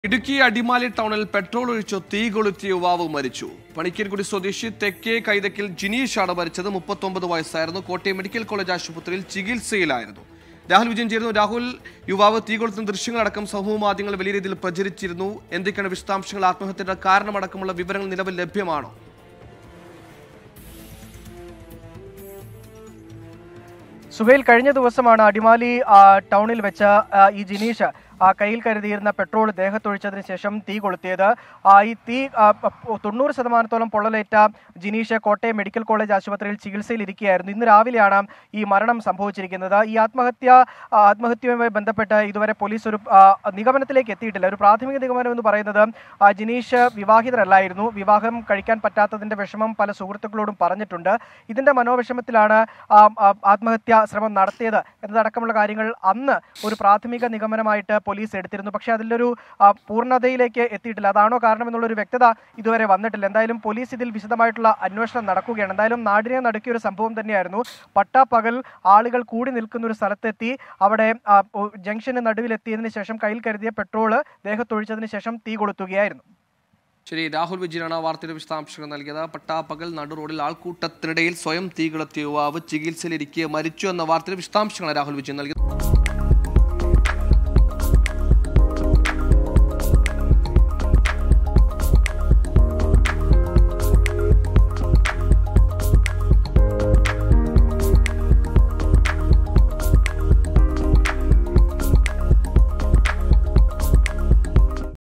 ഇടുക്കി അടിമാലി ടൗണിൽ പെട്രോൾ ഒഴിച്ചു തീ കൊളുത്തിയ യുവാവ് മരിച്ചു പണിക്കൻകുടി സ്വദേശി തെക്കേ കൈതക്കിൽ ജിനീഷാണ് മരിച്ചത് മുപ്പത്തൊമ്പത് വയസ്സായിരുന്നു കോട്ടയം മെഡിക്കൽ കോളേജ് ആശുപത്രിയിൽ ചികിത്സയിലായിരുന്നു രാഹുൽ വിജയൻ ചേരുന്നു രാഹുൽ യുവാവ് തീ കൊളുത്തുന്ന ദൃശ്യങ്ങളടക്കം സമൂഹ മാധ്യമങ്ങൾ വലിയ രീതിയിൽ പ്രചരിച്ചിരുന്നു എന്തൊക്കെയാണ് വിശദാംശങ്ങൾ ആത്മഹത്യയുടെ കാരണമടക്കമുള്ള വിവരങ്ങൾ നിലവിൽ ലഭ്യമാണോ സുഹൈൽ കഴിഞ്ഞ ദിവസമാണ് അടിമാലി ആ, ടൗണിൽ വെച്ച് ആ, ഈ ജിനീഷ് ആ, കയ്യിൽ കരുതിയിരുന്ന പെട്രോൾ ദേഹത്തൊഴിച്ചതിന് ശേഷം തീ കൊളുത്തിയത് ആ, ഈ തീ ആ, പ- തൊണ്ണൂറ് ശതമാനത്തോളം പൊള്ളലേറ്റ ജിനീഷ് കോട്ടയം മെഡിക്കൽ കോളേജ് ആശുപത്രിയിൽ ചികിത്സയിൽ ഇരിക്കുകയായിരുന്നു ഇന്ന് രാവിലെയാണ് ഈ മരണം സംഭവിച്ചിരിക്കുന്നത് ഈ ആത്മഹത്യ ആ, ആത്മഹത്യയുമായി ബന്ധപ്പെട്ട് ഇതുവരെ പോലീസ് ഒരു ആ, നിഗമനത്തിലേക്ക് എത്തിയിട്ടില്ല ഒരു പ്രാഥമിക നിഗമനം എന്ന് പറയുന്നത് ആ, ജിനീഷ് വിവാഹിതരല്ലായിരുന്നു വിവാഹം കഴിക്കാൻ പറ്റാത്തതിന്റെ വിഷമം പല സുഹൃത്തുക്കളോടും പറഞ്ഞിട്ടുണ്ട് ഇതിന്റെ മനോവിഷമത്തിലാണ് ആ, ആ, ആത്മഹത്യാ ശ്രമം നടത്തിയത് എന്നതടക്കമുള്ള കാര്യങ്ങൾ അന്ന് ഒരു പ്രാഥമിക നിഗമനമായിട്ട് പോലീസ് എടുത്തിരുന്നു പക്ഷേ അതിലൊരു ആ, പൂർണ്ണതയിലേക്ക് എത്തിയിട്ടില്ല അതാണോ കാരണം എന്നുള്ളൊരു വ്യക്തത ഇതുവരെ വന്നിട്ടില്ല എന്തായാലും പോലീസ് ഇതിൽ വിശദമായിട്ടുള്ള അന്വേഷണം നടക്കുകയാണ് എന്തായാലും നാടിനെ നടുക്കിയ ഒരു സംഭവം തന്നെയായിരുന്നു പട്ടാപ്പകൽ ആളുകൾ കൂടി നിൽക്കുന്ന ഒരു സ്ഥലത്തെത്തി അവിടെ ആ, ഒ- ജംഗ്ഷന് നടുവിലെത്തിയതിനു ശേഷം കയ്യിൽ കരുതിയ പെട്രോള് ദേഹത്തൊഴിച്ചതിന് ശേഷം തീ കൊളുത്തുകയായിരുന്നു ശരി രാഹുൽ വിജയനാണ് ആ വാർത്തയുടെ വിശദാംശങ്ങൾ നൽകിയത് പട്ടാപ്പകൽ നടു റോഡിൽ ആൾക്കൂട്ടത്തിനിടയിൽ സ്വയം തീ കൊളുത്തിയ യുവാവ് ചികിത്സയിലിരിക്കെ മരിച്ചു എന്ന വാർത്തയുടെ വിശദാംശങ്ങളാണ് രാഹുൽ വിജയൻ നൽകിയത്